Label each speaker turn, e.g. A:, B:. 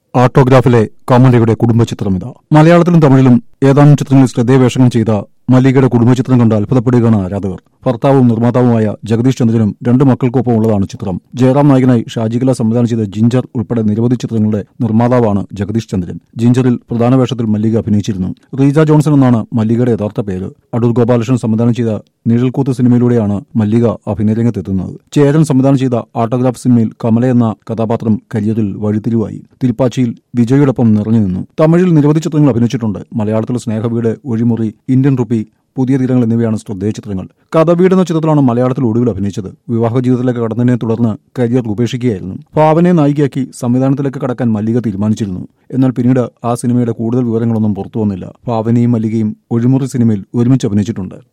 A: ആർട്ടോഗ്രാഫിലെ കമലയുടെ കുടുംബചിത്രമിത മലയാളത്തിലും തമിഴിലും ഏതാനും ചിത്രങ്ങളിൽ ശ്രദ്ധേയവേഷങ്ങൾ ചെയ്ത മല്ലികയുടെ കുടുംബചിത്രം കണ്ട് അത്ഭുതപ്പെടുകയാണ് ആരാധകർ ഭർത്താവും നിർമ്മാതാവുമായ ജഗദീഷ് ചന്ദ്രനും രണ്ട് മക്കൾക്കൊപ്പം ഉള്ളതാണ് ചിത്രം ജയറാം നായകനായി ഷാജികല സംവിധാനം ചെയ്ത ജിഞ്ചർ ഉൾപ്പെടെ നിരവധി ചിത്രങ്ങളുടെ നിർമ്മാതാവാണ് ജഗദീഷ് ചന്ദ്രൻ ജിഞ്ചറിൽ പ്രധാന വേഷത്തിൽ മല്ലിക അഭിനയിച്ചിരുന്നു റീജ ജോൺസൺ എന്നാണ് മല്ലികയുടെ യഥാർത്ഥ പേര് അടൂർ ഗോപാലകൃഷ്ണൻ സംവിധാനം ചെയ്ത നിഴൽക്കൂത്ത് സിനിമയിലൂടെയാണ് മല്ലിക അഭിനയരംഗത്തെത്തുന്നത് ചേരൻ സംവിധാനം ചെയ്ത ആട്ടോഗ്രാഫ് സിനിമയിൽ കമല എന്ന കഥാപാത്രം കരിയറിൽ വഴിത്തിരിവായി തിരുപ്പാച്ചിയിൽ വിജയോടൊപ്പം നിറഞ്ഞു നിന്നു തമിഴിൽ നിരവധി ചിത്രങ്ങൾ അഭിനയിച്ചിട്ടുണ്ട് മലയാളത്തിൽ സ്നേഹവീട് ഒഴിമുറി ഇന്ത്യൻ റുപ്പി പുതിയ തീരങ്ങൾ എന്നിവയാണ് ശ്രദ്ധേയ ചിത്രങ്ങൾ കഥവീട് എന്ന ചിത്രത്തിലാണ് മലയാളത്തിൽ ഒടുവിൽ അഭിനയിച്ചത് വിവാഹ ജീവിതത്തിലേക്ക് കടന്നതിനെ തുടർന്ന് കരിയർ ഉപേക്ഷിക്കുകയായിരുന്നു ഭാവനയെ നായികയാക്കി സംവിധാനത്തിലേക്ക് കടക്കാൻ മല്ലിക തീരുമാനിച്ചിരുന്നു എന്നാൽ പിന്നീട് ആ സിനിമയുടെ കൂടുതൽ വിവരങ്ങളൊന്നും പുറത്തു വന്നില്ല ഭാവനയും മല്ലികയും ഒഴിമുറി സിനിമയിൽ ഒരുമിച്ച് അഭിനയിച്ചിട്ടുണ്ട്